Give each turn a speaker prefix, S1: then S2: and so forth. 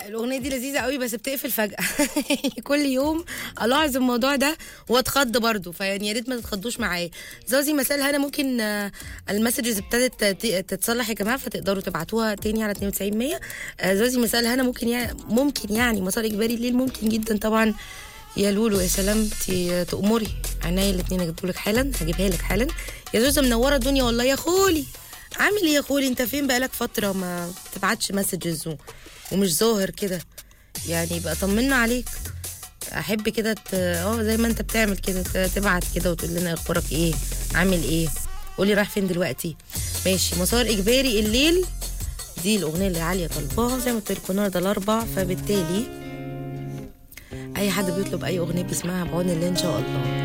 S1: الاغنيه دي لذيذه قوي بس بتقفل فجاه كل يوم الاحظ الموضوع ده واتخض برضو فيعني يا ريت ما تتخضوش معايا زوزي مساء هنا ممكن آه، المسجز ابتدت ت- تتصلح يا جماعه فتقدروا تبعتوها تاني على 92 100 آه، زوزي مساء هنا ممكن يعني ممكن يعني مسار اجباري الليل ممكن جدا طبعا يا لولو يا سلام انتي تأمري عينيا الاتنين اجيبه لك حالا هجيبها لك حالا يا زوزة منورة الدنيا والله يا خولي عامل ايه يا خولي انت فين بقالك فترة ما تبعتش مسجز و... ومش ظاهر كده يعني يبقى طمنا عليك احب كده ت- اه زي ما انت بتعمل كده ت- تبعت كده وتقول لنا اخبارك ايه عامل ايه قولي رايح فين دلوقتي ماشي مسار اجباري الليل دي الاغنيه اللي عاليه طالباها زي ما قلت لكم النهارده الاربع فبالتالي اي حد بيطلب اي اغنيه بيسمعها بعون الله ان شاء الله